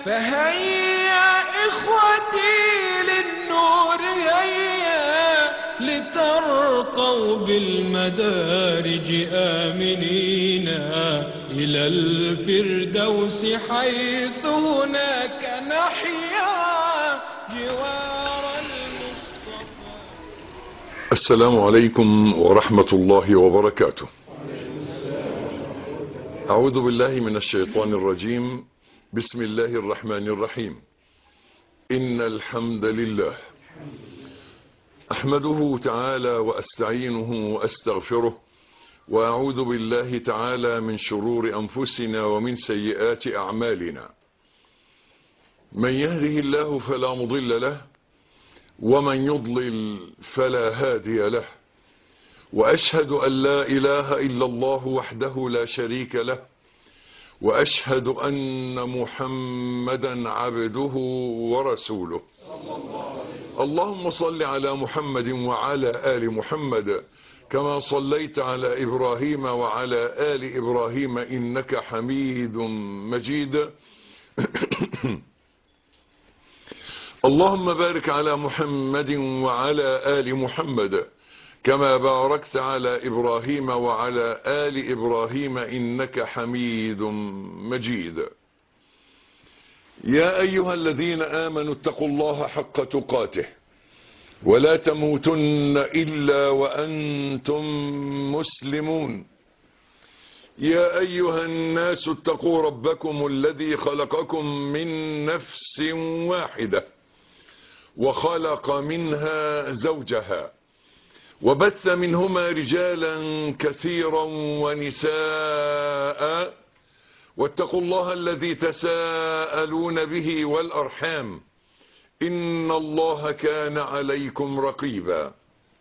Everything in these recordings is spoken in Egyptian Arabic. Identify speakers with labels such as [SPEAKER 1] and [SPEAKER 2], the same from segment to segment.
[SPEAKER 1] فهيا إخوتي للنور هيا لترقوا بالمدارج آمنين إلى الفردوس حيث هناك نحيا جوار المصطفى
[SPEAKER 2] السلام عليكم ورحمة الله وبركاته أعوذ بالله من الشيطان الرجيم بسم الله الرحمن الرحيم إن الحمد لله أحمده تعالى وأستعينه وأستغفره وأعوذ بالله تعالى من شرور أنفسنا ومن سيئات أعمالنا من يهده الله فلا مضل له ومن يضلل فلا هادي له وأشهد أن لا إله إلا الله وحده لا شريك له وأشهد أن محمدا عبده ورسوله اللهم صل على محمد وعلى آل محمد كما صليت على إبراهيم وعلى آل إبراهيم إنك حميد مجيد اللهم بارك على محمد وعلى آل محمد كما باركت على إبراهيم وعلى آل إبراهيم إنك حميد مجيد يا أيها الذين آمنوا اتقوا الله حق تقاته ولا تموتن إلا وأنتم مسلمون يا أيها الناس اتقوا ربكم الذي خلقكم من نفس واحدة وخلق منها زوجها وبث منهما رجالا كثيرا ونساء واتقوا الله الذي تساءلون به والأرحام إن الله كان عليكم رقيبا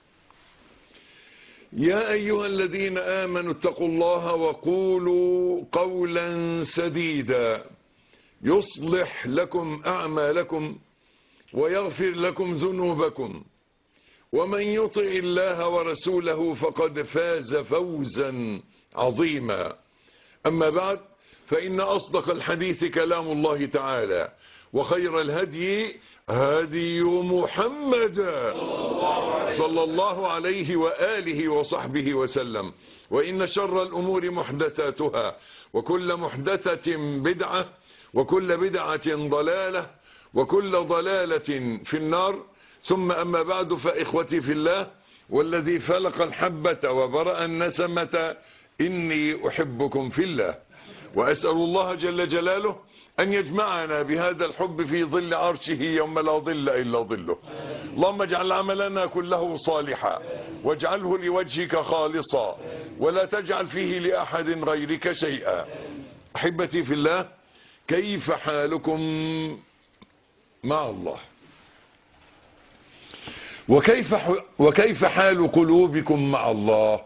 [SPEAKER 2] يا أيها الذين آمنوا اتقوا الله وقولوا قولا سديدا يصلح لكم أعمالكم ويغفر لكم ذنوبكم ومن يطع الله ورسوله فقد فاز فوزا عظيما أما بعد فإن أصدق الحديث كلام الله تعالى وخير الهدي هدي محمد صلى الله عليه وآله وصحبه وسلم وإن شر الأمور محدثاتها وكل محدثة بدعة وكل بدعة ضلالة وكل ضلالة في النار ثم أما بعد فإخوتي في الله والذي فلق الحبة وبرأ النسمة إني أحبكم في الله وأسأل الله جل جلاله أن يجمعنا بهذا الحب في ظل عرشه يوم لا ظل إلا ظله اللهم اجعل عملنا كله صالحا واجعله لوجهك خالصا ولا تجعل فيه لأحد غيرك شيئا أحبتي في الله كيف حالكم مع الله وكيف وكيف حال قلوبكم مع الله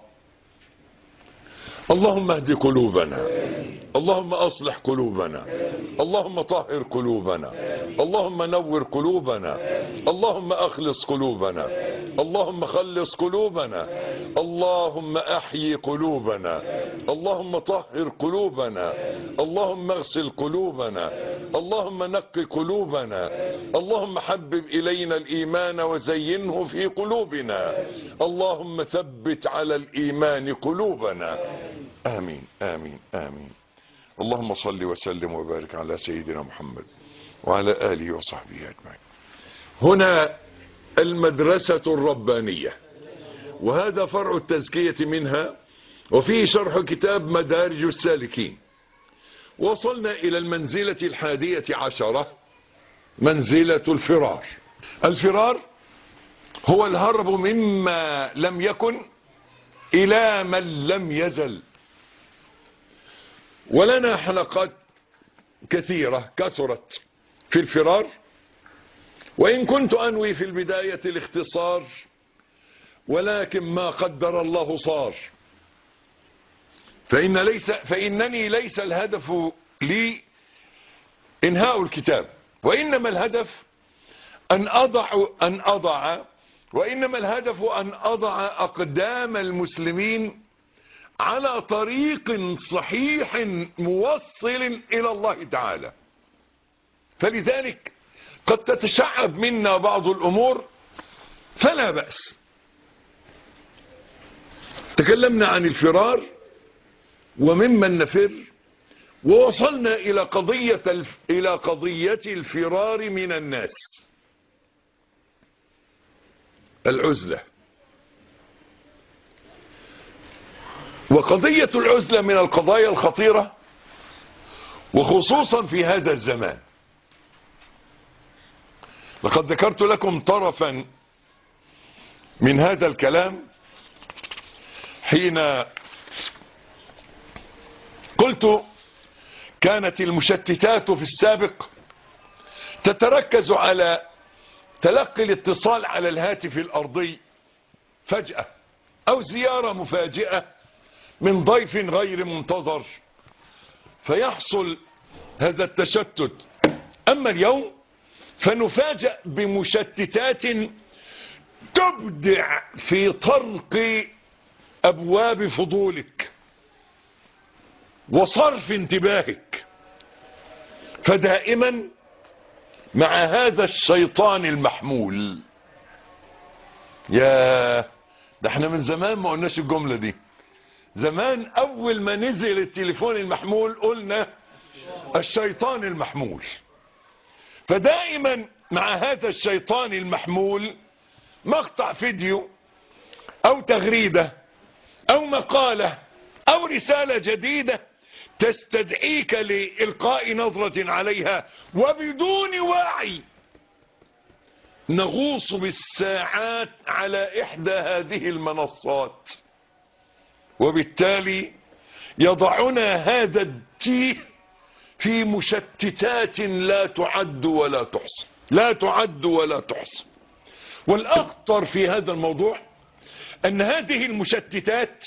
[SPEAKER 2] اللهم اهد قلوبنا اللهم اصلح قلوبنا اللهم طهر قلوبنا اللهم نور قلوبنا اللهم اخلص قلوبنا اللهم خلص قلوبنا اللهم احيي قلوبنا اللهم طهر قلوبنا اللهم اغسل قلوبنا اللهم نق قلوبنا اللهم حبب الينا الايمان وزينه في قلوبنا اللهم ثبت على الايمان قلوبنا آمين آمين آمين اللهم صل وسلم وبارك على سيدنا محمد وعلى آله وصحبه أجمعين هنا المدرسة الربانية وهذا فرع التزكية منها وفيه شرح كتاب مدارج السالكين وصلنا إلى المنزلة الحادية عشرة منزلة الفرار الفرار هو الهرب مما لم يكن إلى من لم يزل ولنا حلقات كثيرة كثرت في الفرار وإن كنت أنوي في البداية الاختصار ولكن ما قدر الله صار فإن ليس فإنني ليس الهدف لي إنهاء الكتاب وإنما الهدف أن أضع أن أضع وإنما الهدف أن أضع أقدام المسلمين على طريق صحيح موصل إلى الله تعالى فلذلك قد تتشعب منا بعض الأمور فلا بأس تكلمنا عن الفرار وممن نفر ووصلنا إلى قضية الف... إلى قضية الفرار من الناس العزلة وقضية العزلة من القضايا الخطيرة وخصوصا في هذا الزمان لقد ذكرت لكم طرفا من هذا الكلام حين قلت كانت المشتتات في السابق تتركز على تلقي الاتصال على الهاتف الأرضي فجأة أو زيارة مفاجئة من ضيف غير منتظر فيحصل هذا التشتت أما اليوم فنفاجأ بمشتتات تبدع في طرق أبواب فضولك وصرف انتباهك فدائما مع هذا الشيطان المحمول يا ده احنا من زمان ما قلناش الجملة دي زمان اول ما نزل التليفون المحمول قلنا الشيطان المحمول فدائما مع هذا الشيطان المحمول مقطع فيديو او تغريدة او مقالة او رسالة جديدة تستدعيك لإلقاء نظرة عليها وبدون وعي نغوص بالساعات على إحدى هذه المنصات وبالتالي يضعنا هذا التيه في مشتتات لا تعد ولا تحصى لا تعد ولا تحصى والأخطر في هذا الموضوع أن هذه المشتتات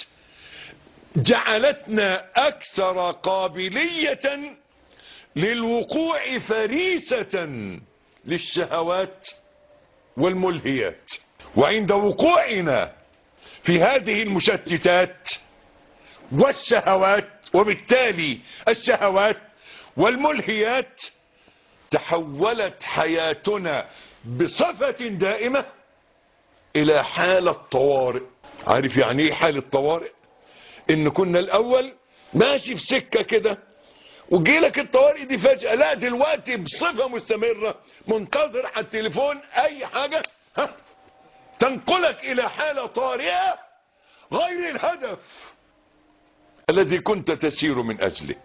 [SPEAKER 2] جعلتنا أكثر قابلية للوقوع فريسة للشهوات والملهيات وعند وقوعنا في هذه المشتتات والشهوات وبالتالي الشهوات والملهيات تحولت حياتنا بصفة دائمة إلى حالة طوارئ عارف يعني ايه حالة طوارئ ان كنا الاول ماشي في سكة كده وجيلك الطوارئ دي فجأة لا دلوقتي بصفة مستمرة منتظر على التليفون اي حاجة ها تنقلك الى حالة طارئة غير الهدف الذي كنت تسير من اجله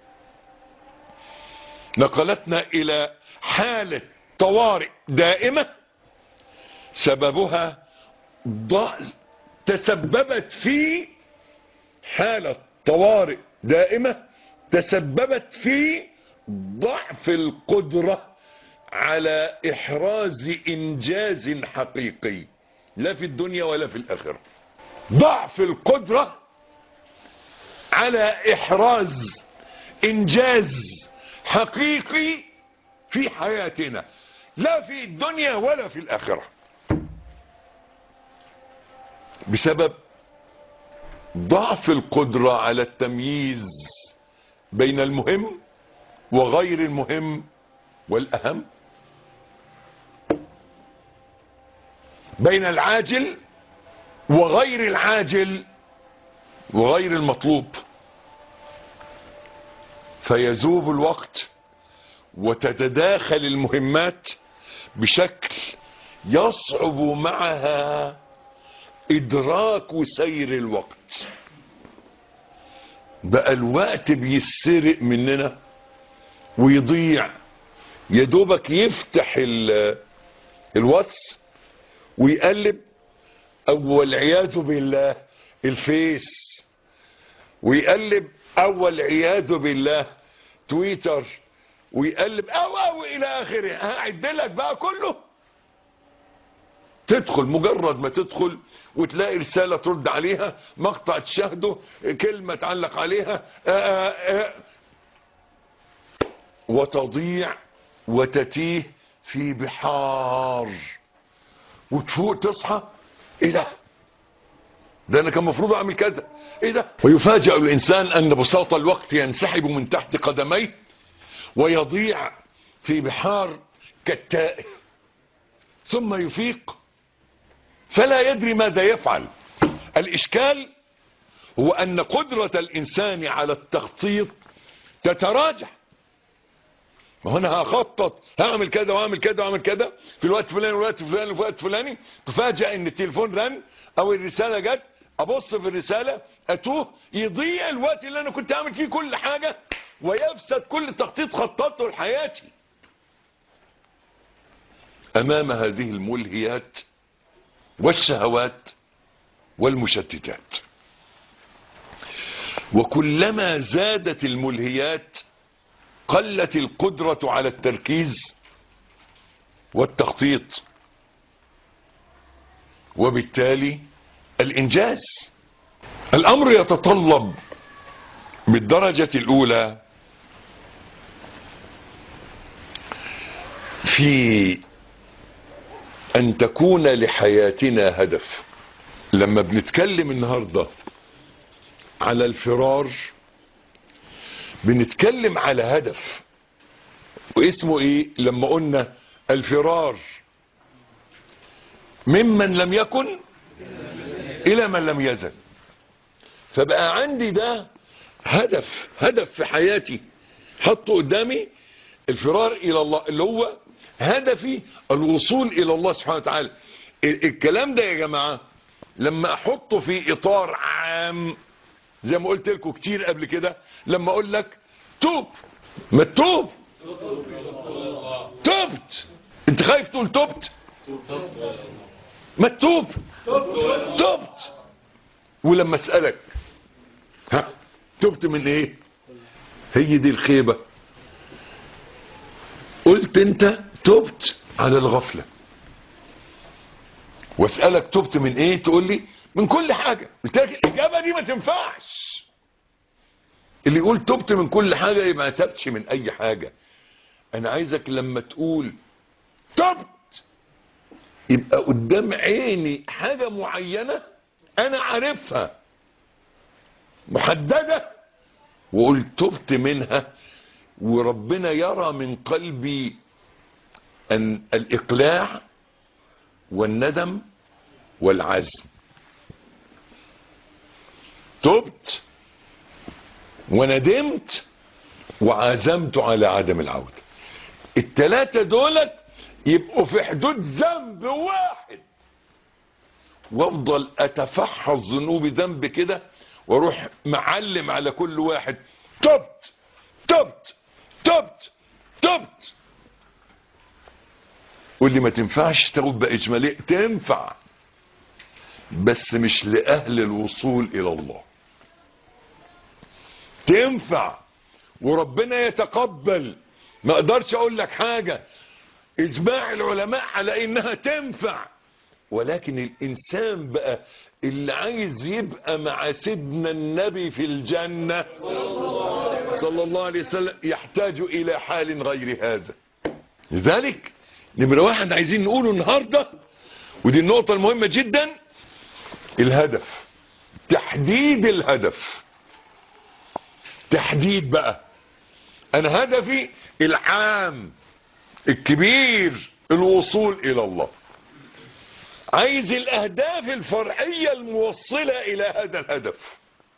[SPEAKER 2] نقلتنا الى حالة طوارئ دائمة سببها ضع تسببت في حالة طوارئ دائمة تسببت في ضعف القدرة على إحراز إنجاز حقيقي لا في الدنيا ولا في الآخرة ضعف القدرة على إحراز إنجاز حقيقي في حياتنا لا في الدنيا ولا في الآخرة بسبب ضعف القدرة على التمييز بين المهم وغير المهم والأهم بين العاجل وغير العاجل وغير المطلوب فيذوب الوقت وتتداخل المهمات بشكل يصعب معها ادراك سير الوقت بقى الوقت بيسرق مننا ويضيع يا دوبك يفتح ال- الواتس ويقلب او والعياذ بالله الفيس ويقلب او والعياذ بالله تويتر ويقلب او او الى اخره هعد لك بقى كله تدخل مجرد ما تدخل وتلاقي رسالة ترد عليها مقطع تشاهده كلمة تعلق عليها آآ آآ وتضيع وتتيه في بحار وتفوق تصحى ايه ده ده انا كان المفروض اعمل كذا ايه ده ويفاجأ الانسان ان بساط الوقت ينسحب من تحت قدميه ويضيع في بحار كالتائه ثم يفيق فلا يدري ماذا يفعل الإشكال هو أن قدرة الإنسان على التخطيط تتراجع ما هو انا هخطط هعمل كذا واعمل كذا واعمل كذا في الوقت الفلاني والوقت الفلاني والوقت الفلاني تفاجئ ان التليفون رن او الرساله جت ابص في الرساله اتوه يضيع الوقت اللي انا كنت اعمل فيه كل حاجه ويفسد كل تخطيط خططته لحياتي امام هذه الملهيات والشهوات والمشتتات وكلما زادت الملهيات قلت القدرة على التركيز والتخطيط وبالتالي الإنجاز الأمر يتطلب بالدرجة الأولى في أن تكون لحياتنا هدف لما بنتكلم النهاردة على الفرار بنتكلم على هدف واسمه ايه لما قلنا الفرار ممن لم يكن الى من لم يزل فبقى عندي ده هدف هدف في حياتي حطه قدامي الفرار الى الله اللي هو هدفي الوصول الى الله سبحانه وتعالى ال- الكلام ده يا جماعة لما احطه في اطار عام زي ما قلت لكم كتير قبل كده لما اقول لك توب ما تتوب تبت انت خايف تقول تبت ما تتوب تبت ولما اسالك ها تبت من ايه هي دي الخيبه قلت انت تبت على الغفله واسالك تبت من ايه تقول لي من كل حاجه قلت لك الاجابه دي ما تنفعش اللي يقول تبت من كل حاجه يبقى ما تبتش من اي حاجه انا عايزك لما تقول تبت يبقى قدام عيني حاجه معينه انا عارفها محدده وقلت تبت منها وربنا يرى من قلبي ان الاقلاع والندم والعزم تبت وندمت وعزمت على عدم العودة التلاتة دولت يبقوا في حدود ذنب واحد وافضل اتفحص ذنوبي ذنب كده واروح معلم على كل واحد تبت تبت تبت تبت واللي ما تنفعش توبة اجمالية تنفع بس مش لأهل الوصول إلى الله تنفع وربنا يتقبل ما اقدرش اقول لك حاجة اجماع العلماء على انها تنفع ولكن الانسان بقى اللي عايز يبقى مع سيدنا النبي في الجنة صلى الله عليه وسلم يحتاج الى حال غير هذا لذلك نمرة واحد عايزين نقوله النهاردة ودي النقطة المهمة جدا الهدف تحديد الهدف تحديد بقى انا هدفي العام الكبير الوصول الى الله عايز الاهداف الفرعية الموصلة الى هذا الهدف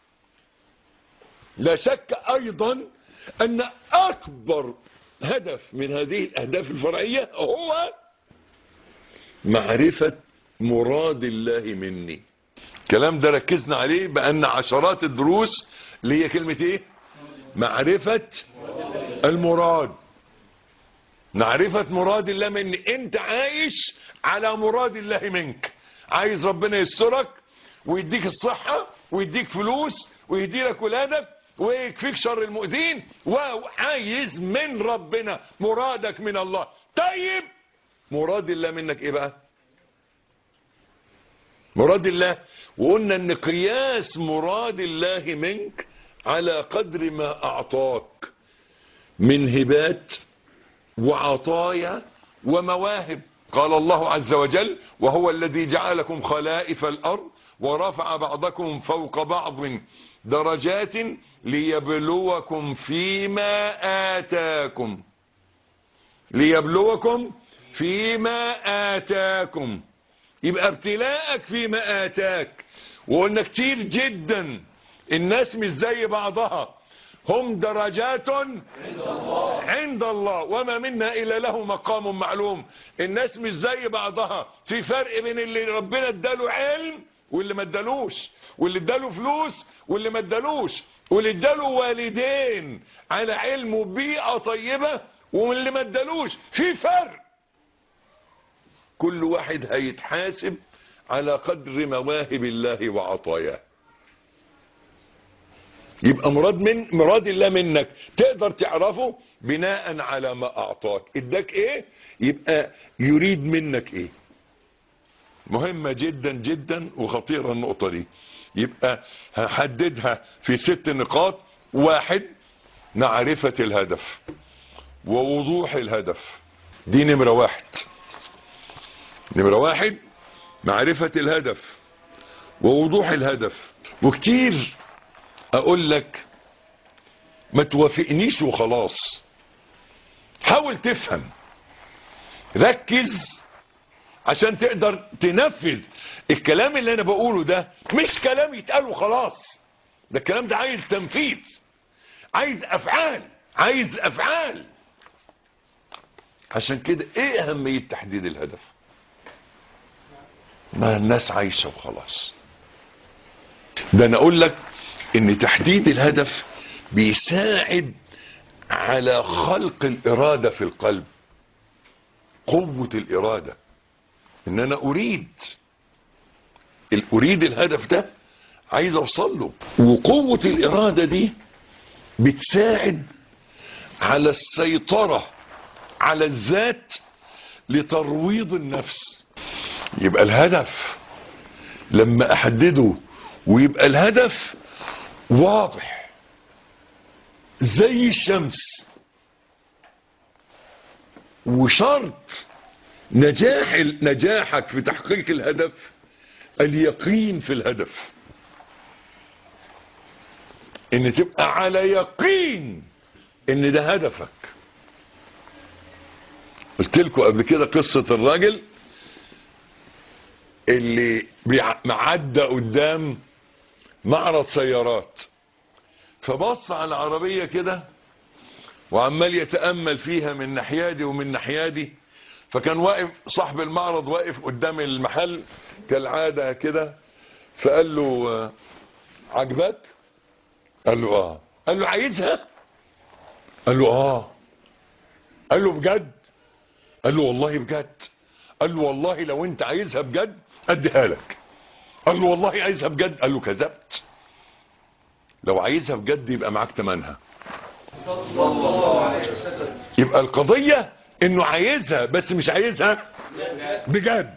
[SPEAKER 2] لا شك ايضا ان اكبر هدف من هذه الاهداف الفرعية هو معرفة مراد الله مني الكلام ده ركزنا عليه بان عشرات الدروس اللي هي كلمة ايه معرفة المراد معرفة مراد الله مني انت عايش على مراد الله منك عايز ربنا يسترك ويديك الصحة ويديك فلوس ويهدي لك ولادك ويكفيك شر المؤذين وعايز من ربنا مرادك من الله طيب مراد الله منك ايه بقى مراد الله وقلنا ان قياس مراد الله منك على قدر ما اعطاك من هبات وعطايا ومواهب قال الله عز وجل وهو الذي جعلكم خلائف الارض ورفع بعضكم فوق بعض درجات ليبلوكم فيما آتاكم ليبلوكم فيما آتاكم يبقى ابتلاءك فيما آتاك وقلنا كتير جدا الناس مش زي بعضها هم درجات عند الله وما منا إلا له مقام معلوم الناس مش زي بعضها في فرق بين اللي ربنا اداله علم واللي ما ادالوش واللي اداله فلوس واللي ما ادالوش واللي اداله والدين على علم وبيئة طيبة واللي ما ادالوش في فرق كل واحد هيتحاسب على قدر مواهب الله وعطاياه يبقى مراد من مراد الله منك تقدر تعرفه بناء على ما اعطاك اداك ايه يبقى يريد منك ايه مهمة جدا جدا وخطيرة النقطة دي يبقى هحددها في ست نقاط واحد معرفة الهدف ووضوح الهدف دي نمرة واحد نمرة واحد معرفة الهدف ووضوح الهدف وكتير اقول لك ما توافقنيش وخلاص حاول تفهم ركز عشان تقدر تنفذ الكلام اللي انا بقوله ده مش كلام يتقال وخلاص ده الكلام ده عايز تنفيذ عايز افعال عايز افعال عشان كده ايه اهمية تحديد الهدف ما الناس عايشة وخلاص ده انا اقول لك ان تحديد الهدف بيساعد على خلق الارادة في القلب قوة الارادة ان انا اريد ال- اريد الهدف ده عايز اوصل له وقوة الارادة دي بتساعد على السيطرة على الذات لترويض النفس يبقى الهدف لما احدده ويبقى الهدف واضح زي الشمس وشرط نجاح نجاحك في تحقيق الهدف اليقين في الهدف ان تبقى على يقين ان ده هدفك قلت لكم قبل كده قصة الراجل اللي بيع- معدى قدام معرض سيارات فبص على العربية كده وعمال يتأمل فيها من ناحيادي ومن ناحيادي فكان واقف صاحب المعرض واقف قدام المحل كالعادة كده فقال له آه، عجبك قال له اه قال له عايزها قال له اه قال له بجد قال له والله بجد قال له والله لو انت عايزها بجد اديها لك قال له والله عايزها بجد قال له كذبت لو عايزها بجد يبقى معاك تمنها يبقى القضية انه عايزها بس مش عايزها بجد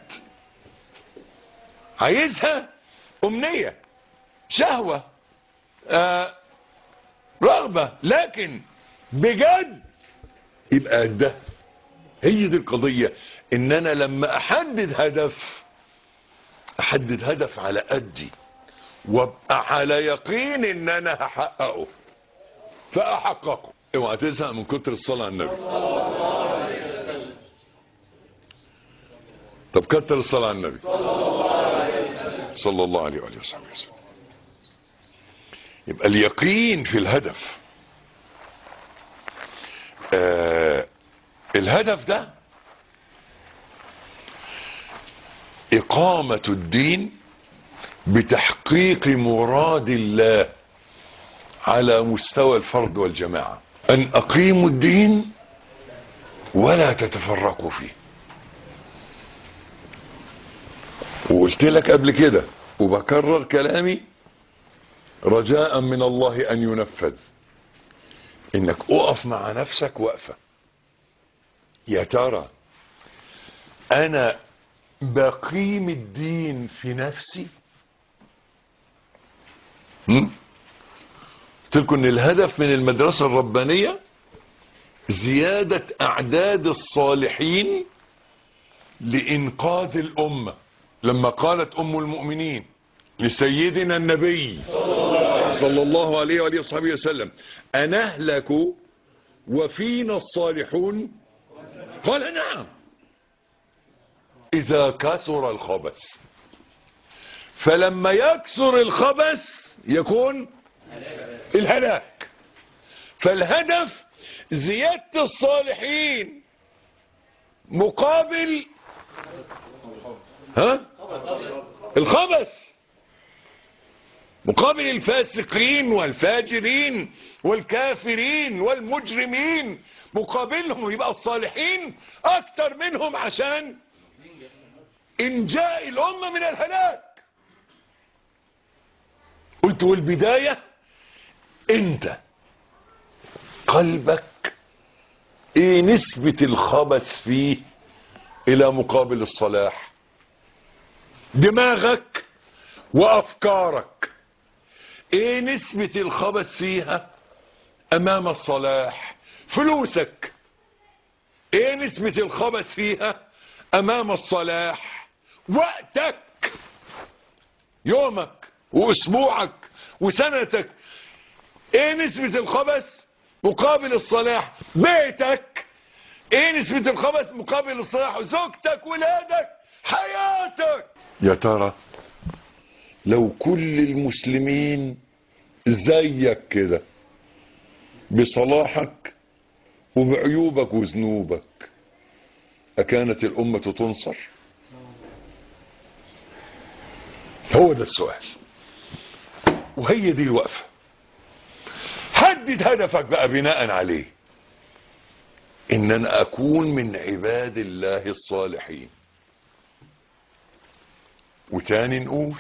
[SPEAKER 2] عايزها امنية شهوة آه رغبة لكن بجد يبقى ده هي دي القضية ان انا لما احدد هدف احدد هدف على قدي وابقى على يقين ان انا هحققه فاحققه اوعى تزهق من كتر الصلاة على النبي طب كتر الصلاة على النبي صلى الله عليه وآله وصحبه وسلم يبقى اليقين في الهدف آه الهدف ده إقامة الدين بتحقيق مراد الله على مستوى الفرد والجماعة أن أقيموا الدين ولا تتفرقوا فيه وقلت لك قبل كده وبكرر كلامي رجاء من الله أن ينفذ إنك أقف مع نفسك وقفة يا ترى أنا بقيم الدين في نفسي هم؟ قلت لكم ان الهدف من المدرسة الربانية زيادة اعداد الصالحين لانقاذ الامة لما قالت ام المؤمنين لسيدنا النبي صلى الله عليه وآله وصحبه وسلم أنهلك وفينا الصالحون قال نعم إذا كثر الخبث فلما يكثر الخبث يكون الهلاك فالهدف زيادة الصالحين مقابل ها الخبث مقابل الفاسقين والفاجرين والكافرين والمجرمين مقابلهم يبقى الصالحين اكتر منهم عشان انجاء الامة من الهلاك قلت والبداية انت قلبك ايه نسبة الخبث فيه الى مقابل الصلاح دماغك وافكارك ايه نسبة الخبث فيها امام الصلاح فلوسك ايه نسبة الخبث فيها امام الصلاح وقتك يومك واسبوعك وسنتك ايه نسبة الخبث مقابل الصلاح بيتك ايه نسبة الخبث مقابل الصلاح زوجتك ولادك حياتك يا ترى لو كل المسلمين زيك كده بصلاحك وبعيوبك وذنوبك أكانت الأمة تنصر هو ده السؤال وهي دي الوقفة حدد هدفك بقى بناء عليه ان انا اكون من عباد الله الصالحين وتاني نقول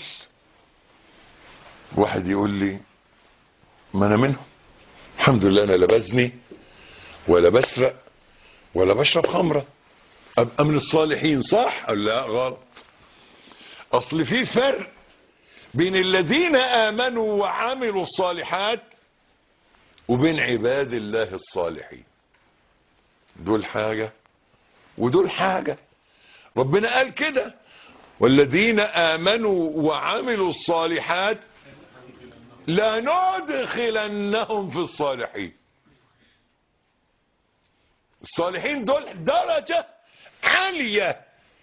[SPEAKER 2] واحد يقول لي ما انا منهم الحمد لله انا لا بزني ولا بسرق ولا بشرب خمره ابقى من الصالحين صح لا غلط اصل في فرق بين الذين امنوا وعملوا الصالحات وبين عباد الله الصالحين دول حاجة ودول حاجة ربنا قال كده والذين آمنوا وعملوا الصالحات لا ندخلنهم في الصالحين الصالحين دول درجة عالية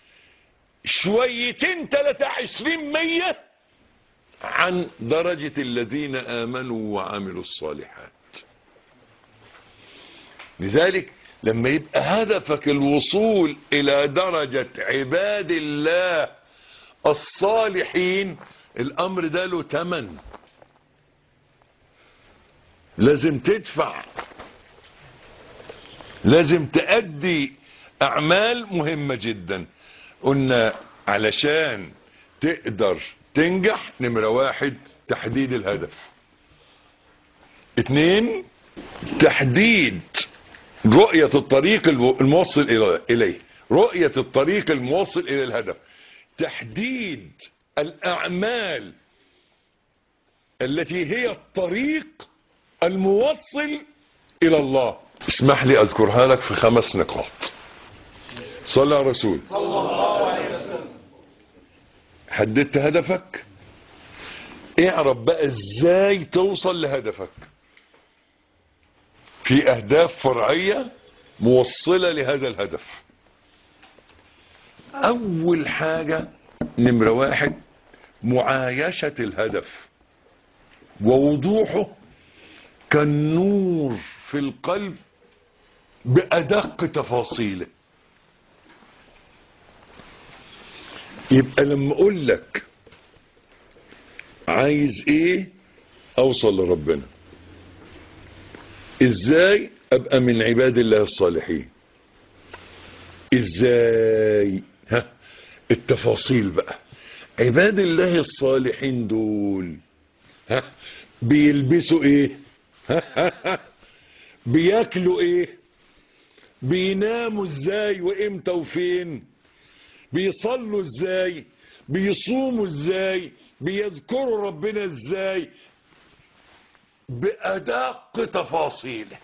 [SPEAKER 2] شويتين تلاتة عشرين مية عن درجة الذين آمنوا وعملوا الصالحات لذلك لما يبقى هدفك الوصول إلى درجة عباد الله الصالحين الأمر ده له تمن لازم تدفع لازم تأدي أعمال مهمة جدا قلنا علشان تقدر تنجح نمرة واحد تحديد الهدف اتنين تحديد رؤية الطريق الموصل إليه رؤية الطريق الموصل إلى الهدف تحديد الأعمال التي هي الطريق الموصل إلى الله اسمح لي أذكرها لك في خمس نقاط صلى على رسول
[SPEAKER 3] صلى الله عليه وسلم
[SPEAKER 2] حددت هدفك اعرف بقى ازاي توصل لهدفك في اهداف فرعية موصلة لهذا الهدف اول حاجة نمرة واحد معايشة الهدف ووضوحه كالنور في القلب بأدق تفاصيله يبقى لما اقول لك عايز ايه اوصل لربنا ازاي ابقى من عباد الله الصالحين ازاي ها التفاصيل بقى عباد الله الصالحين دول ها بيلبسوا ايه ها بياكلوا ايه بيناموا ازاي وامتى وفين بيصلوا ازاي بيصوموا ازاي بيذكروا ربنا ازاي بأدق تفاصيله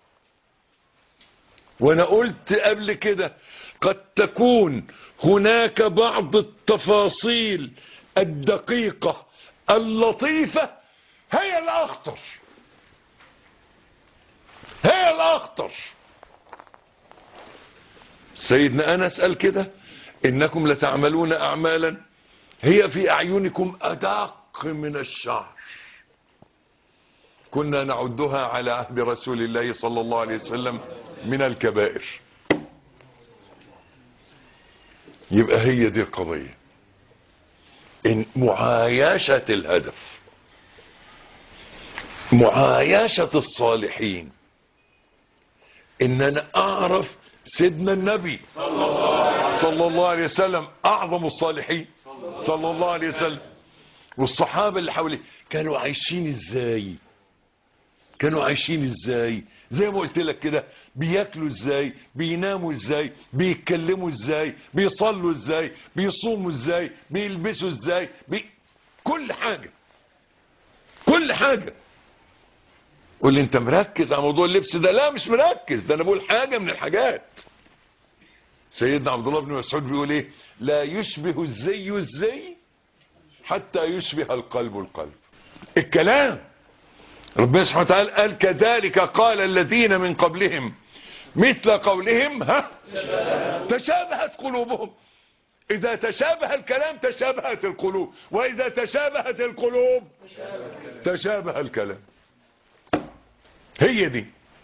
[SPEAKER 2] وانا قلت قبل كده قد تكون هناك بعض التفاصيل الدقيقة اللطيفة هي الاخطر هي الاخطر سيدنا أنس قال كده إنكم لتعملون أعمالا هي في أعينكم أدق من الشعر كنا نعدها على عهد رسول الله صلى الله عليه وسلم من الكبائر يبقى هي دي القضية إن معايشة الهدف معايشة الصالحين ان انا اعرف سيدنا النبي صلى الله عليه وسلم اعظم الصالحين صلى الله عليه وسلم والصحابة اللي حواليه كانوا عايشين ازاي كانوا عايشين ازاي زي ما قلت لك كده بياكلوا ازاي بيناموا ازاي بيتكلموا ازاي بيصلوا ازاي بيصوموا ازاي بيلبسوا ازاي بي... كل حاجة كل حاجة قول لي انت مركز على موضوع اللبس ده لا مش مركز ده انا بقول حاجة من الحاجات سيدنا عبد الله بن مسعود بيقول ايه لا يشبه الزي الزي حتى يشبه القلب القلب الكلام ربنا سبحانه وتعالى قال كذلك قال الذين من قبلهم مثل قولهم ها تشابهت قلوبهم إذا تشابه الكلام تشابهت القلوب وإذا تشابهت القلوب تشابه الكلام هي دي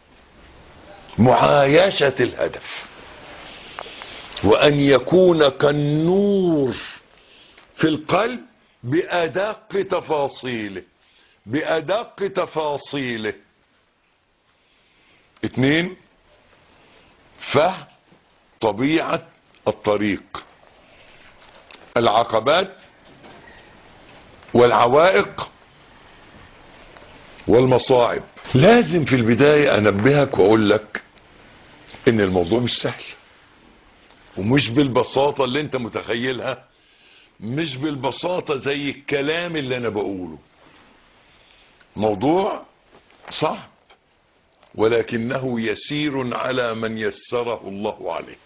[SPEAKER 2] معايشة الهدف وأن يكون كالنور في القلب بأدق تفاصيله بأدق تفاصيله اتنين فهم طبيعة الطريق العقبات والعوائق والمصاعب لازم في البداية انبهك واقول لك ان الموضوع مش سهل ومش بالبساطة اللي انت متخيلها مش بالبساطة زي الكلام اللي انا بقوله موضوع صعب ولكنه يسير على من يسره الله عليه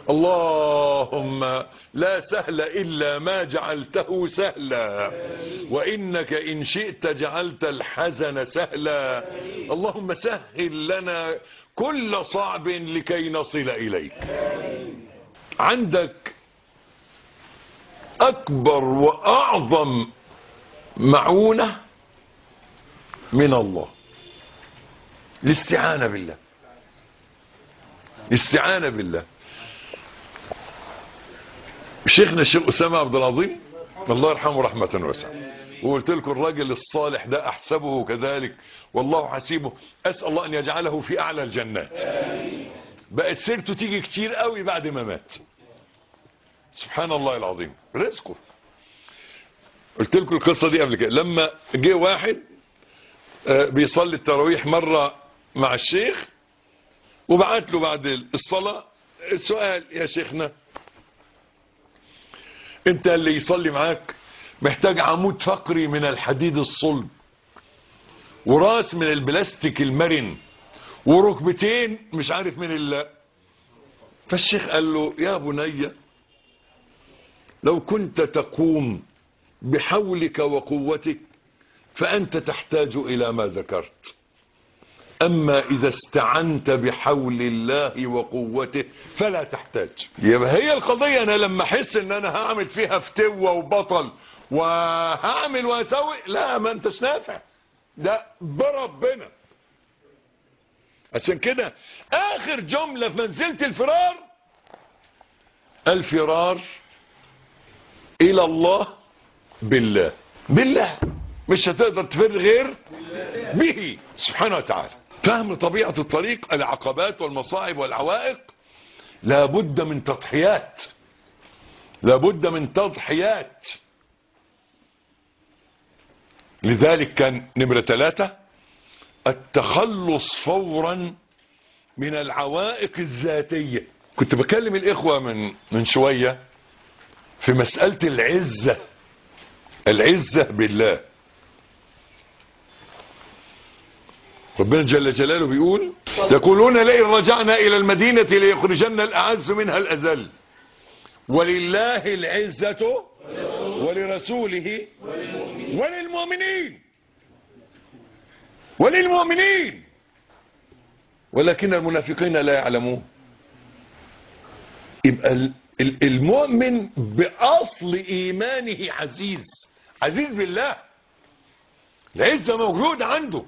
[SPEAKER 2] اللهم لا سهل إلا ما جعلته سهلا وإنك إن شئت جعلت الحزن سهلا اللهم سهل لنا كل صعب لكي نصل إليك عندك أكبر وأعظم معونة من الله الاستعانة بالله الاستعانة بالله شيخنا الشيخ أسامة عبد العظيم الله يرحمه رحمة واسعة وقلت لكم الراجل الصالح ده أحسبه كذلك والله حسيبه أسأل الله أن يجعله في أعلى الجنات بقت سيرته تيجي كتير قوي بعد ما مات سبحان الله العظيم رزقه قلت لكم القصة دي قبل كده لما جه واحد بيصلي التراويح مرة مع الشيخ وبعت له بعد الصلاة السؤال يا شيخنا انت اللي يصلي معاك محتاج عمود فقري من الحديد الصلب وراس من البلاستيك المرن وركبتين مش عارف من ال فالشيخ قال له يا بني لو كنت تقوم بحولك وقوتك فأنت تحتاج إلى ما ذكرت أما إذا استعنت بحول الله وقوته فلا تحتاج يبقى هي القضية أنا لما أحس أن أنا هعمل فيها فتوة وبطل وهعمل وأسوي لا ما أنتش نافع ده بربنا عشان كده آخر جملة في منزلة الفرار الفرار إلى الله بالله بالله مش هتقدر تفر غير به سبحانه وتعالى فهم طبيعة الطريق العقبات والمصاعب والعوائق لابد من تضحيات لابد من تضحيات لذلك كان نمرة ثلاثة التخلص فورا من العوائق الذاتية كنت بكلم الإخوة من, من شوية في مسألة العزة العزة بالله ربنا جل جلاله بيقول يقولون لئن رجعنا إلى المدينة ليخرجن الأعز منها الأذل ولله العزة ولرسوله وللمؤمنين وللمؤمنين ولكن المنافقين لا يعلمون يبقى ال- ال- المؤمن بأصل إيمانه عزيز عزيز بالله العزة موجودة عنده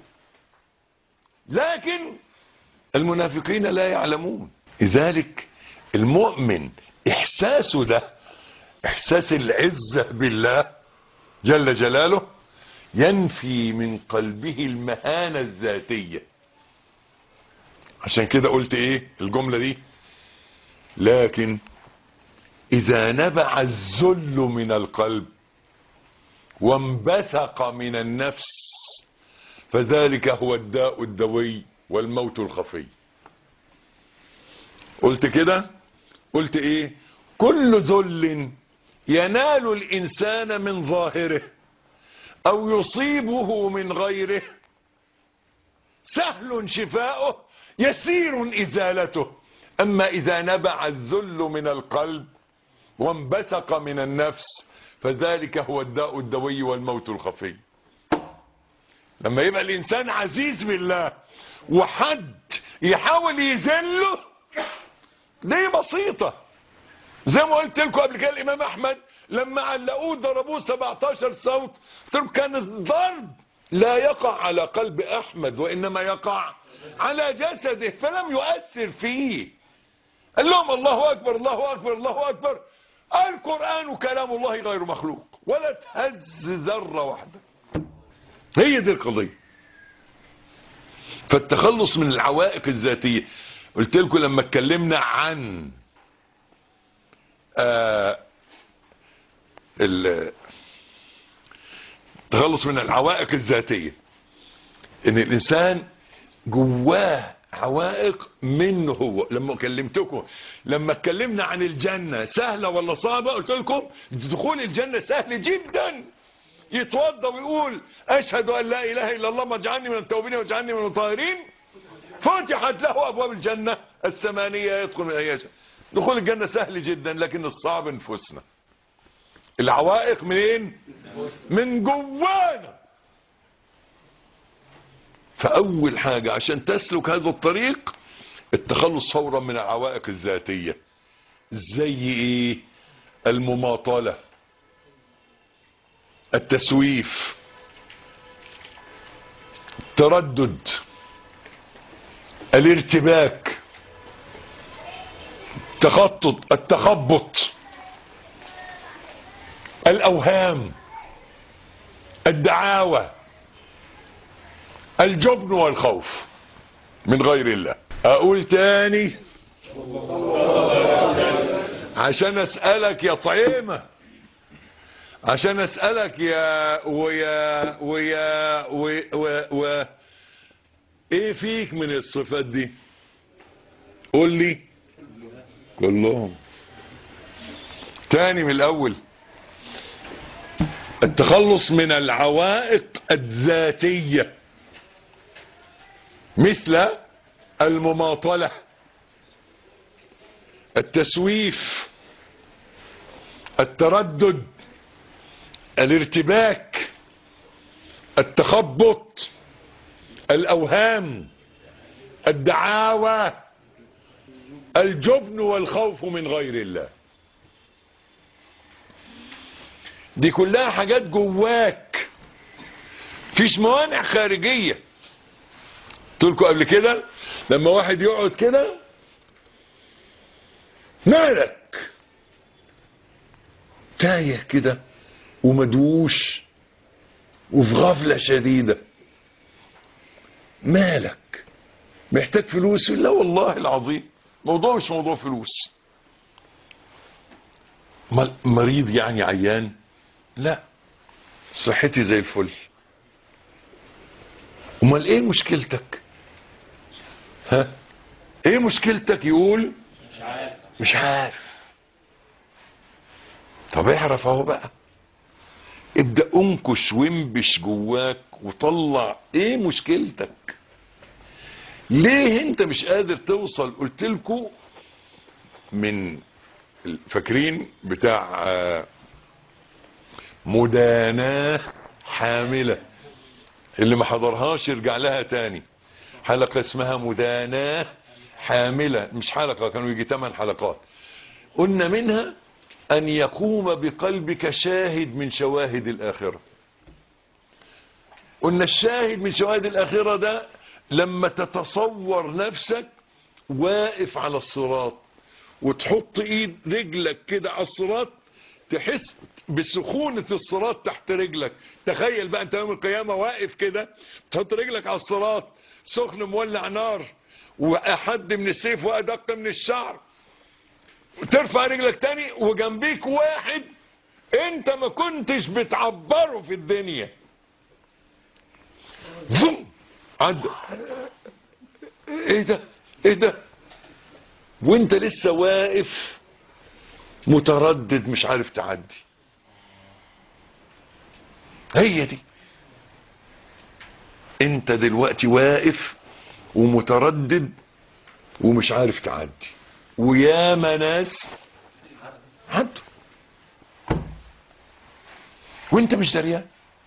[SPEAKER 2] لكن المنافقين لا يعلمون لذلك المؤمن إحساسه ده إحساس العزة بالله جل جلاله ينفي من قلبه المهانة الذاتية عشان كده قلت ايه الجملة دي لكن اذا نبع الذل من القلب وانبثق من النفس فذلك هو الداء الدوي والموت الخفي قلت كده قلت ايه كل ذل ينال الانسان من ظاهره او يصيبه من غيره سهل شفاؤه يسير ازالته اما اذا نبع الذل من القلب وانبثق من النفس فذلك هو الداء الدوي والموت الخفي لما يبقى الانسان عزيز بالله وحد يحاول يذله دي بسيطة زي ما قلت لكم قبل كده الامام احمد لما علقوه ضربوه 17 صوت قلت لكم كان الضرب لا يقع على قلب احمد وانما يقع على جسده فلم يؤثر فيه قال لهم الله اكبر الله اكبر الله اكبر القرآن كلام الله غير مخلوق ولا تهز ذرة واحدة هي دي القضية فالتخلص من العوائق الذاتية قلت لكم لما اتكلمنا عن آه ال- التخلص من العوائق الذاتية ان الانسان جواه عوائق منه هو لما كلمتكم لما اتكلمنا عن الجنة سهلة ولا صعبة قلت لكم دخول الجنة سهل جدا يتوضى ويقول اشهد ان لا اله الا الله واجعلني من التوبين واجعلني من الطاهرين فتحت له ابواب الجنة الثمانية يدخل من اي شيء دخول الجنة سهل جدا لكن الصعب نفوسنا العوائق منين من جوانا فأول حاجة عشان تسلك هذا الطريق التخلص فورا من العوائق الذاتية زي ايه المماطلة التسويف التردد الارتباك التخطط التخبط الأوهام الدعاوى الجبن والخوف من غير الله اقول تاني عشان اسألك يا طعيمة عشان اسألك يا ويا ويا و و و ايه فيك من الصفات دي قول لي كلهم تاني من الاول التخلص من العوائق الذاتيه مثل المماطلة التسويف التردد الارتباك التخبط الأوهام الدعاوى الجبن والخوف من غير الله دي كلها حاجات جواك فيش موانع خارجيه قلت لكم قبل كده لما واحد يقعد كده مالك تايه كده ومدوش وفي غفلة شديدة مالك محتاج فلوس لا والله العظيم موضوع مش موضوع فلوس مال- مريض يعني عيان لا صحتي زي الفل امال ايه مشكلتك ها ايه مشكلتك يقول
[SPEAKER 3] مش عارف
[SPEAKER 2] مش عارف طب اعرف اهو بقى ابدأ انكش وانبش جواك وطلع ايه مشكلتك ليه انت مش قادر توصل قلت لكم من فاكرين بتاع آه، مداناة حاملة اللي ما حضرهاش يرجع لها تاني حلقة اسمها مداناة حاملة مش حلقة كانوا يجي 8 حلقات قلنا منها أن يقوم بقلبك شاهد من شواهد الآخرة قلنا الشاهد من شواهد الآخرة ده لما تتصور نفسك واقف على الصراط وتحط ايد رجلك كده على الصراط تحس بسخونة الصراط تحت رجلك تخيل بقى انت يوم القيامة واقف كده تحط رجلك على الصراط سخن مولع نار وحد من السيف وأدق من الشعر ترفع رجلك تاني وجنبيك واحد انت ما كنتش بتعبره في الدنيا زوم عدى ايه ده ايه ده وانت لسه واقف متردد مش عارف تعدي هي دي انت دلوقتي واقف ومتردد ومش عارف تعدي وياما ناس عدوا وانت مش دريان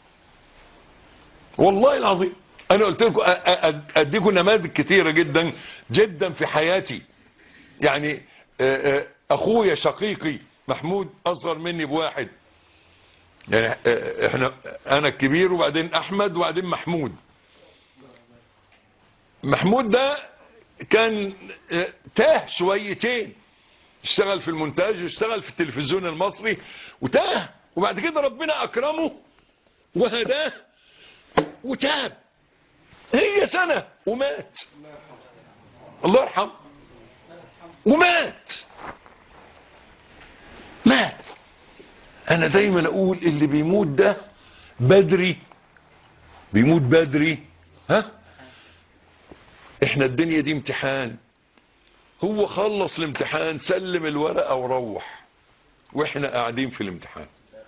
[SPEAKER 2] والله العظيم انا قلت لكم اديكم نماذج كتيره جدا جدا في حياتي يعني اخويا شقيقي محمود اصغر مني بواحد يعني احنا انا الكبير وبعدين احمد وبعدين محمود محمود ده كان تاه شويتين اشتغل في المونتاج واشتغل في التلفزيون المصري وتاه وبعد كده ربنا اكرمه وهداه وتاب هي سنة ومات الله يرحم ومات مات انا دايما اقول اللي بيموت ده بدري بيموت بدري ها احنا الدنيا دي امتحان هو خلص الامتحان سلم الورقة وروح واحنا قاعدين في الامتحان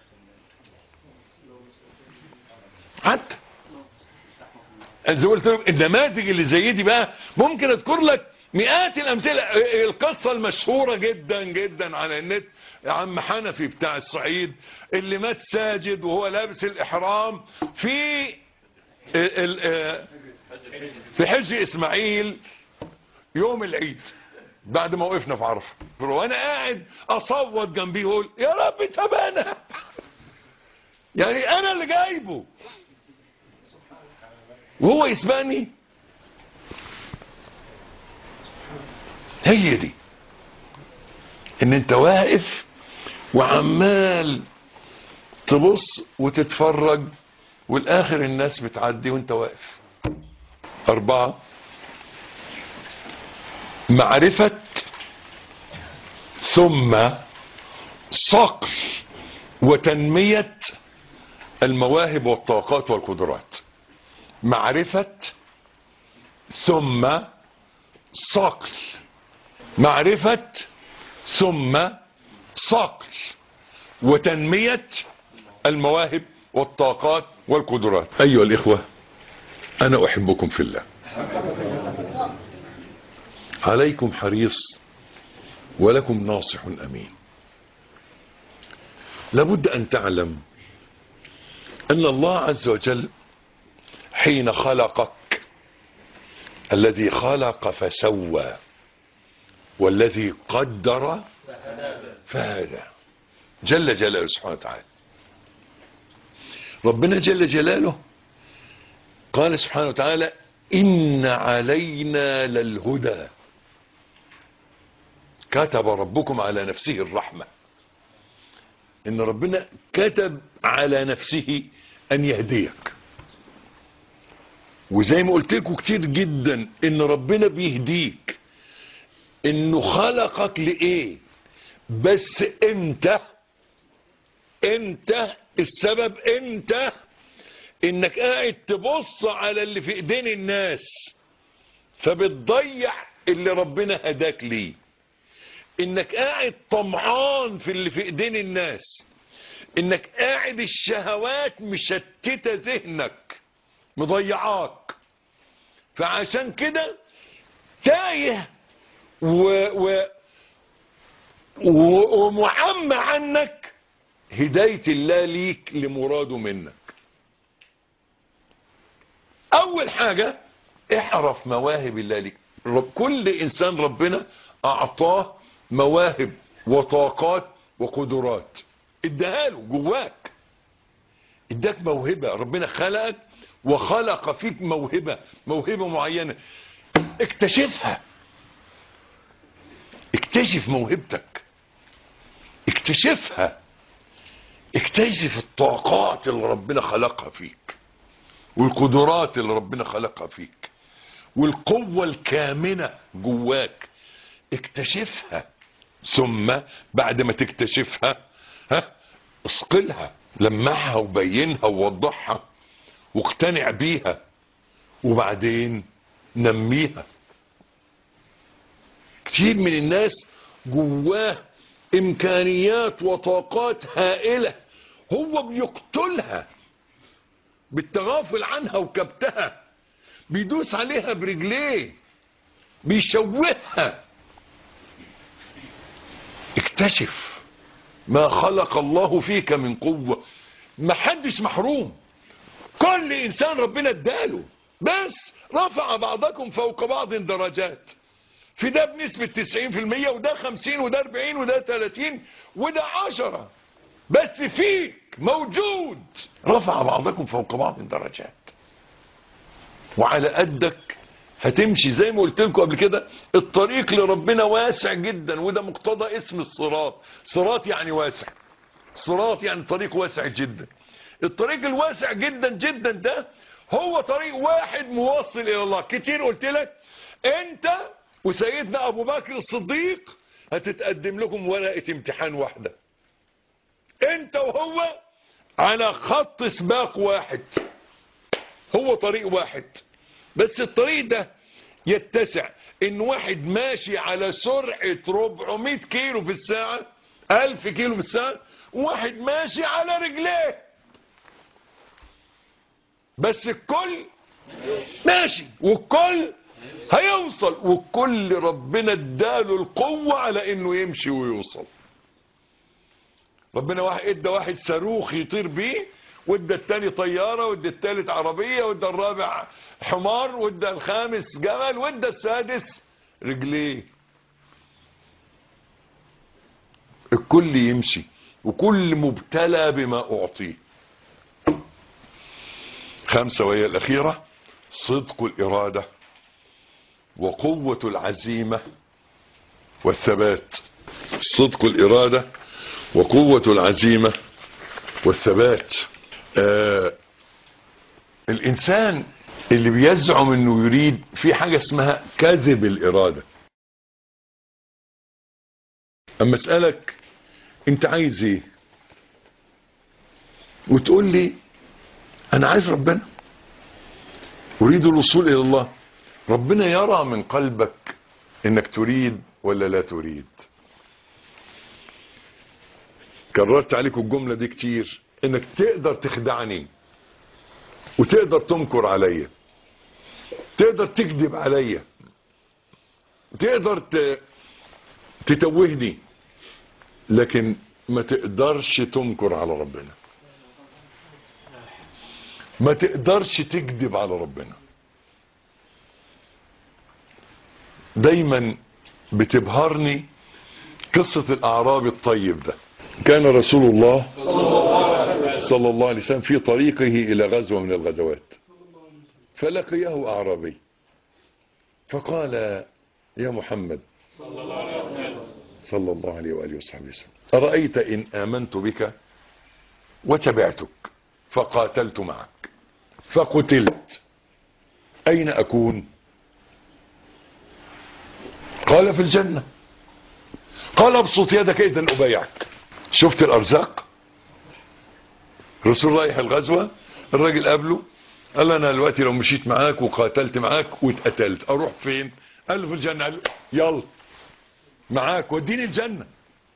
[SPEAKER 2] عدى زي ما قلت لكم النماذج اللي زي دي بقى ممكن اذكر لك مئات الامثله القصه المشهوره جدا جدا على النت عم حنفي بتاع الصعيد اللي مات ساجد وهو لابس الاحرام في ال في حج اسماعيل يوم العيد بعد ما وقفنا في عرفه وانا قاعد اصوت جنبيه واقول يا رب تبانا يعني انا اللي جايبه وهو يسبقني هي دي ان انت واقف وعمال تبص وتتفرج والاخر الناس بتعدي وانت واقف اربعة معرفة ثم صقل وتنمية المواهب والطاقات والقدرات معرفة ثم صقل معرفة ثم صقل وتنمية المواهب والطاقات والقدرات أيها الإخوة أنا أحبكم في الله عليكم حريص ولكم ناصح أمين لابد أن تعلم أن الله عز وجل حين خلقك الذي خلق فسوى والذي قدر فهدى جل جلاله سبحانه وتعالى ربنا جل جلاله قال سبحانه وتعالى إن علينا للهدى كتب ربكم على نفسه الرحمة إن ربنا كتب على نفسه أن يهديك وزي ما قلت لكم كتير جدا ان ربنا بيهديك انه خلقك لايه بس انت انت السبب انت انك قاعد تبص على اللي في ايدين الناس فبتضيع اللي ربنا هداك ليه انك قاعد طمعان في اللي في ايدين الناس انك قاعد الشهوات مشتته ذهنك مضيعاك فعشان كده تايه و و و ومعمى عنك هداية الله ليك لمراده منك اول حاجة اعرف مواهب الله ليك رب كل انسان ربنا اعطاه مواهب وطاقات وقدرات اداها له جواك اداك موهبة ربنا خلقك وخلق فيك موهبة موهبة معينة اكتشفها اكتشف موهبتك اكتشفها اكتشف الطاقات اللي ربنا خلقها فيك والقدرات اللي ربنا خلقها فيك والقوة الكامنة جواك اكتشفها ثم بعد ما تكتشفها ها اصقلها لمعها وبينها ووضحها واقتنع بيها وبعدين نميها كتير من الناس جواه امكانيات وطاقات هائلة هو بيقتلها بالتغافل عنها وكبتها بيدوس عليها برجليه بيشوهها اكتشف ما خلق الله فيك من قوة ما حدش محروم كل انسان ربنا اداله بس رفع بعضكم فوق بعض درجات في ده بنسبة 90% وده 50 وده 40 وده 30 وده 10 بس فيك موجود رفع بعضكم فوق بعض درجات وعلى قدك هتمشي زي ما قلت لكم قبل كده الطريق لربنا واسع جدا وده مقتضى اسم الصراط صراط يعني واسع صراط يعني طريق واسع جدا الطريق الواسع جدا جدا ده هو طريق واحد موصل الى الله كتير قلت لك انت وسيدنا ابو بكر الصديق هتتقدم لكم ورقة امتحان واحدة انت وهو على خط سباق واحد هو طريق واحد بس الطريق ده يتسع ان واحد ماشي على سرعة 400 كيلو في الساعة 1000 كيلو في الساعة وواحد ماشي على رجليه بس الكل ماشي والكل هيوصل والكل ربنا اداله القوة على انه يمشي ويوصل ربنا واحد ادى واحد صاروخ يطير بيه وادى التاني طيارة وادى التالت عربية وادى الرابع حمار وادى الخامس جمل وادى السادس رجليه الكل يمشي وكل مبتلى بما اعطيه خمسة وهي الاخيرة صدق الارادة وقوة العزيمة والثبات صدق الارادة وقوة العزيمة والثبات آه الانسان اللي بيزعم انه يريد في حاجة اسمها كذب الارادة اما اسألك انت عايز ايه وتقول لي انا عايز ربنا اريد الوصول الى الله ربنا يرى من قلبك انك تريد ولا لا تريد كررت عليكم الجملة دي كتير انك تقدر تخدعني وتقدر تمكر عليا تقدر تكذب عليا تقدر ت... تتوهني لكن ما تقدرش تمكر على ربنا ما تقدرش تكذب على ربنا دايما بتبهرني قصة الاعرابي الطيب ده كان رسول الله صلى الله عليه وسلم في طريقه الى غزوة من الغزوات فلقيه اعرابي فقال يا محمد صلى الله عليه وآله وصحبه وسلم أرأيت إن آمنت بك وتبعتك فقاتلت معك فقتلت أين أكون قال في الجنة قال ابسط يدك إذا أبايعك شفت الأرزاق رسول رايح الغزوة الراجل قابله قال له أنا دلوقتي لو مشيت معاك وقاتلت معاك واتقتلت أروح فين قال له في الجنة قال له يلا معاك وديني الجنة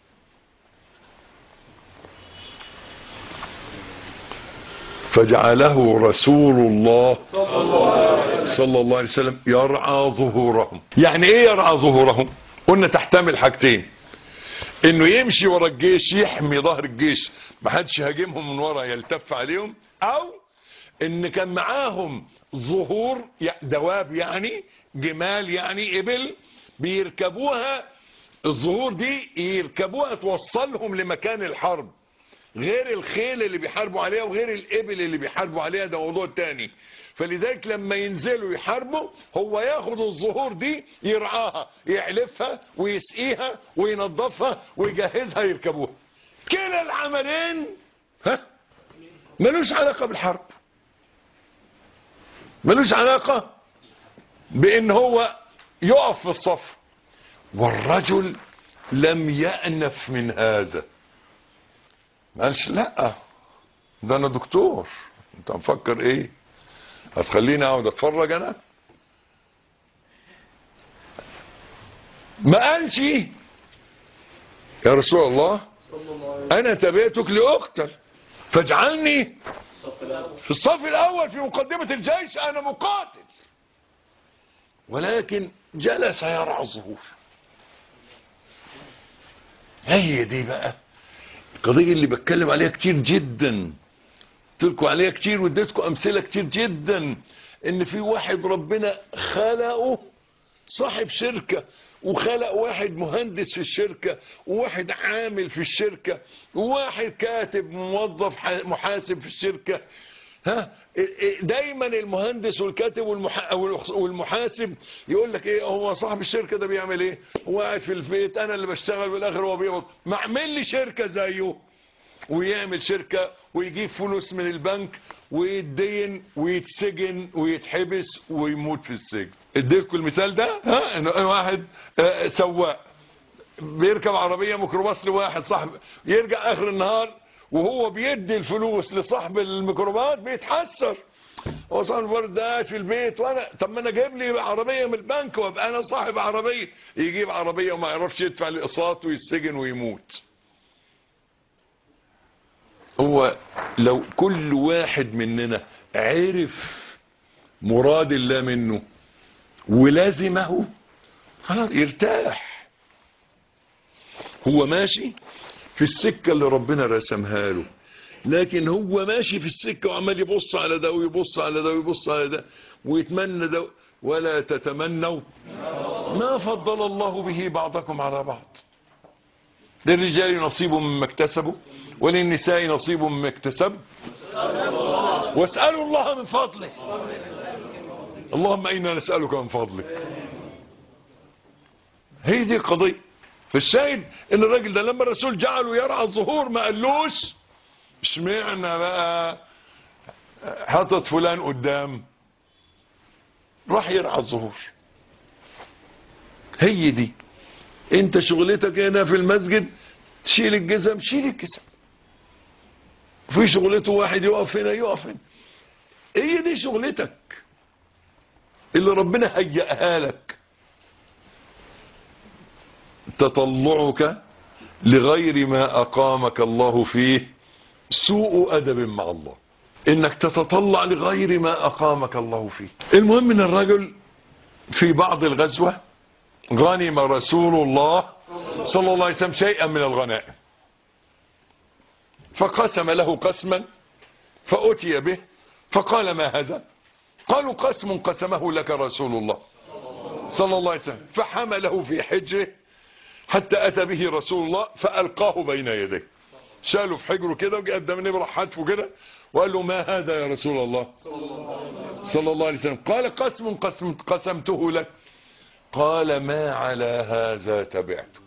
[SPEAKER 2] فجعله رسول الله صلى الله عليه وسلم يرعى ظهورهم يعني ايه يرعى ظهورهم قلنا تحتمل حاجتين انه يمشي ورا الجيش يحمي ظهر الجيش ما حدش هاجمهم من ورا يلتف عليهم او ان كان معاهم ظهور دواب يعني جمال يعني ابل بيركبوها الظهور دي يركبوها توصلهم لمكان الحرب غير الخيل اللي بيحاربوا عليها وغير الإبل اللي بيحاربوا عليها ده موضوع تاني فلذلك لما ينزلوا يحاربوا هو ياخد الظهور دي يرعاها يعلفها ويسقيها وينظفها ويجهزها يركبوها كلا العملين ها ملوش علاقة بالحرب ملوش علاقة بان هو يقف في الصف والرجل لم يأنف من هذا ما قالش لا ده انا دكتور انت مفكر ايه هتخليني اقعد اتفرج انا ما قالش يا رسول الله انا تبعتك لاقتل فاجعلني في الصف الاول في مقدمة الجيش انا مقاتل ولكن جلس يرعى الظهور هي دي بقى القضية اللي بتكلم عليها كتير جدا قلت لكم عليها كتير واديتكم امثلة كتير جدا ان في واحد ربنا خلقه صاحب شركة وخلق واحد مهندس في الشركة وواحد عامل في الشركة وواحد كاتب موظف ح- محاسب في الشركة ها دايما المهندس والكاتب والمح... والمحاسب يقول لك ايه هو صاحب الشركة ده بيعمل ايه هو قاعد في البيت انا اللي بشتغل بالاخر هو بيقبض ما اعمل لي شركة زيه ويعمل شركة ويجيب فلوس من البنك ويتدين ويتسجن ويتحبس ويموت في السجن اديتكم المثال ده ها إن واحد آه، سواق بيركب عربية ميكروباص لواحد صاحب يرجع اخر النهار وهو بيدي الفلوس لصاحب الميكروباص بيتحسر هو صاحب الورد ده قاعد في البيت وانا طب ما انا جايب لي عربيه من البنك وابقى انا صاحب عربيه يجيب عربيه وما يعرفش يدفع الاقساط ويسجن ويموت هو لو كل واحد مننا عرف مراد الله منه ولازمه خلاص يرتاح هو ماشي في السكة اللي ربنا رسمها له لكن هو ماشي في السكة وعمال يبص على ده ويبص على ده ويبص على ده ويتمنى ده ولا تتمنوا ما فضل الله به بعضكم على بعض للرجال نصيب مما اكتسبوا وللنساء نصيب مما اكتسبوا واسألوا الله من فضله اللهم إنا نسألك من فضلك هي دي القضية فالشاهد ان الراجل ده لما الرسول جعله يرعى الظهور ما قالوش اشمعنى بقى حطت فلان قدام راح يرعى الظهور هي دي انت شغلتك هنا في المسجد تشيل الجزم شيل الجزم في شغلته واحد يقف هنا يقف هنا هي دي شغلتك اللي ربنا هيئها لك تطلعك لغير ما أقامك الله فيه سوء أدب مع الله إنك تتطلع لغير ما أقامك الله فيه المهم إن الرجل في بعض الغزوة غنم رسول الله صلى الله عليه وسلم شيئا من الغنائم فقسم له قسما فأتي به فقال ما هذا قالوا قسم قسمه لك رسول الله صلى الله عليه وسلم فحمله في حجره حتى أتى به رسول الله فألقاه بين يديه شاله في حجره كده وجاء قدام النبي راح حدفه كده وقال له ما هذا يا رسول الله صلى الله عليه وسلم قال قسم قسم قسمته لك قال ما على هذا تبعتك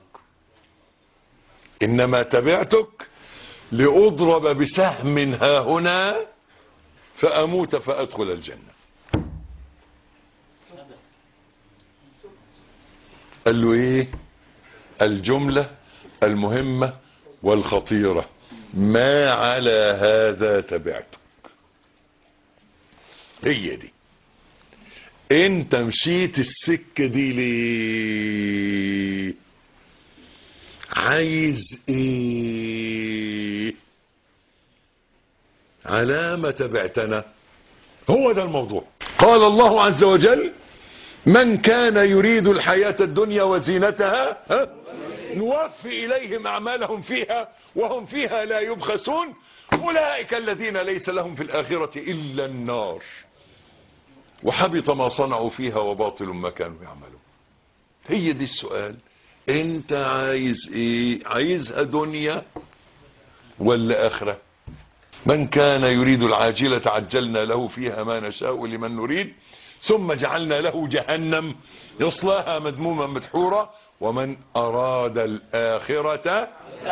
[SPEAKER 2] إنما تبعتك لأضرب بسهم ها هنا فأموت فأدخل الجنة قال له ايه الجملة المهمة والخطيرة ما على هذا تبعتك هي دي انت مشيت السكة دي ليه عايز ايه على ما تبعتنا هو ده الموضوع قال الله عز وجل من كان يريد الحياة الدنيا وزينتها ها؟ نوفي إليهم أعمالهم فيها وهم فيها لا يبخسون أولئك الذين ليس لهم في الآخرة إلا النار وحبط ما صنعوا فيها وباطل ما كانوا يعملون هي دي السؤال انت عايز ايه عايزها دنيا ولا اخره من كان يريد العاجلة عجلنا له فيها ما نشاء لمن نريد ثم جعلنا له جهنم يصلاها مذموما مدحورا ومن أراد الآخرة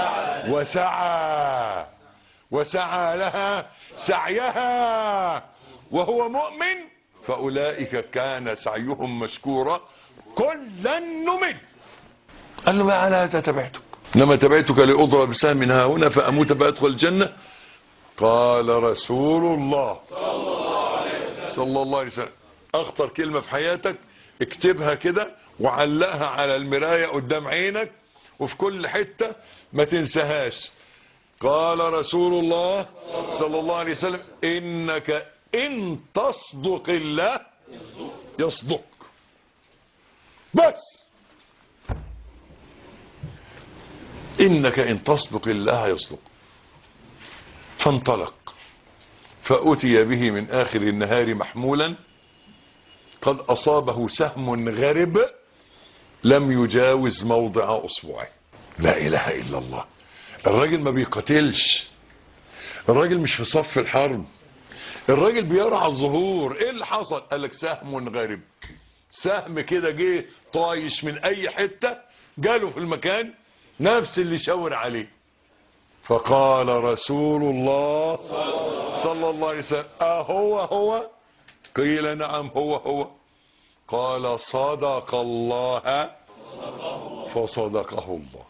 [SPEAKER 2] وسعى وسعى لها سعيها وهو مؤمن فأولئك كان سعيهم مشكورا كلا نمد قال له ما أنا تتبعتك لما تبعتك لأضرب بسهم ها هنا فأموت فأدخل الجنة قال رسول الله صلى الله عليه وسلم اخطر كلمة في حياتك اكتبها كده وعلقها على المراية قدام عينك وفي كل حتة ما تنساهاش قال رسول الله صلى الله عليه وسلم انك ان تصدق الله يصدق بس انك ان تصدق الله يصدق فانطلق فأتي به من آخر النهار محمولا قد أصابه سهم غرب لم يجاوز موضع أصبعه لا إله إلا الله الراجل ما بيقتلش الراجل مش في صف الحرب الراجل بيرعى الظهور ايه اللي حصل قال لك سهم غرب سهم كده جه طايش من اي حتة جاله في المكان نفس اللي شاور عليه فقال رسول الله صلى الله عليه وسلم أهو هو قيل نعم هو هو قال صدق الله فصدقه الله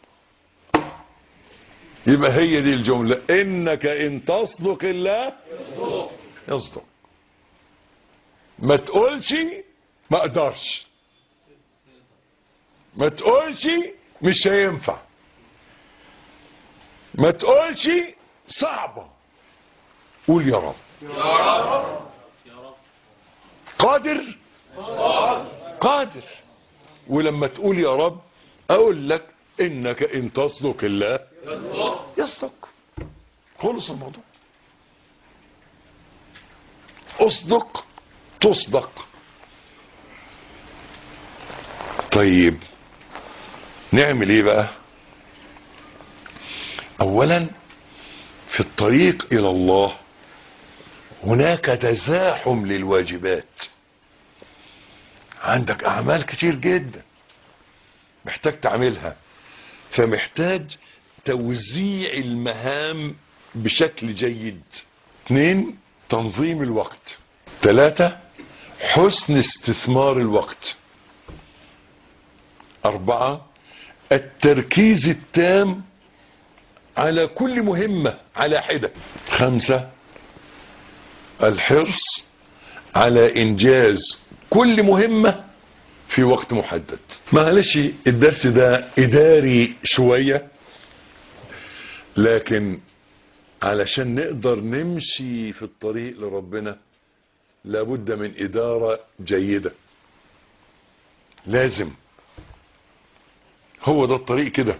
[SPEAKER 2] يبقى هي دي الجملة إنك إن تصدق الله يصدق ما تقولش ما اقدرش ما تقولش مش هينفع ما تقولش صعبة قول يا رب قادر قادر ولما تقول يا رب اقول لك انك ان تصدق الله يصدق خلص الموضوع اصدق تصدق طيب نعمل ايه بقى اولا في الطريق الى الله هناك تزاحم للواجبات عندك اعمال كتير جدا محتاج تعملها فمحتاج توزيع المهام بشكل جيد اثنين تنظيم الوقت ثلاثة حسن استثمار الوقت أربعة التركيز التام على كل مهمة على حدة خمسة الحرص على إنجاز كل مهمة في وقت محدد معلش الدرس ده إداري شوية لكن علشان نقدر نمشي في الطريق لربنا لابد من إدارة جيدة لازم هو ده الطريق كده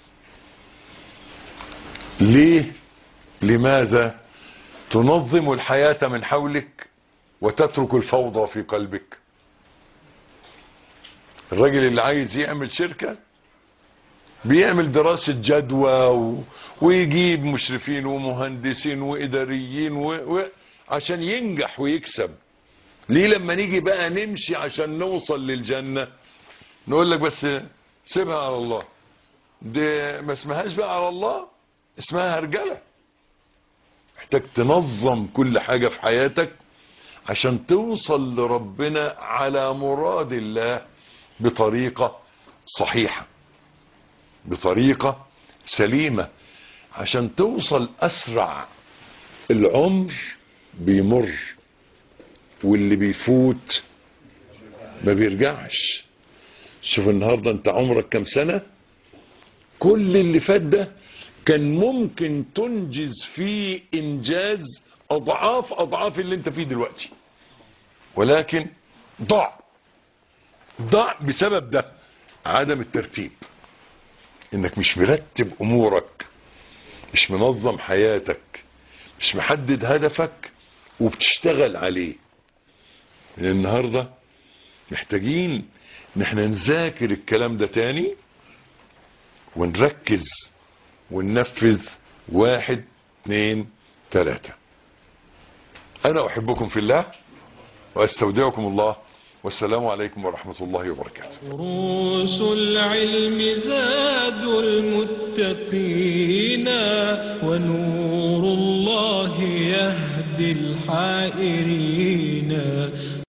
[SPEAKER 2] ليه لماذا تنظم الحياة من حولك وتترك الفوضى في قلبك الراجل اللي عايز يعمل شركة بيعمل دراسة جدوى و... ويجيب مشرفين ومهندسين وإداريين و... و... عشان ينجح ويكسب ليه لما نيجي بقى نمشي عشان نوصل للجنة نقول لك بس سيبها على الله دي ما اسمهاش بقى على الله اسمها هرجلة محتاج تنظم كل حاجة في حياتك عشان توصل لربنا على مراد الله بطريقة صحيحة بطريقة سليمة عشان توصل أسرع العمر بيمر واللي بيفوت ما بيرجعش شوف النهاردة انت عمرك كم سنة كل اللي فات ده كان ممكن تنجز فيه انجاز اضعاف اضعاف اللي انت فيه دلوقتي ولكن ضاع ضاع بسبب ده عدم الترتيب انك مش مرتب امورك مش منظم حياتك مش محدد هدفك وبتشتغل عليه من النهاردة محتاجين ان احنا نذاكر الكلام ده تاني ونركز وننفذ واحد اثنين ثلاثة انا احبكم في الله واستودعكم الله والسلام عليكم ورحمة الله وبركاته
[SPEAKER 1] دروس العلم زاد المتقين ونور الله يهدي الحائرين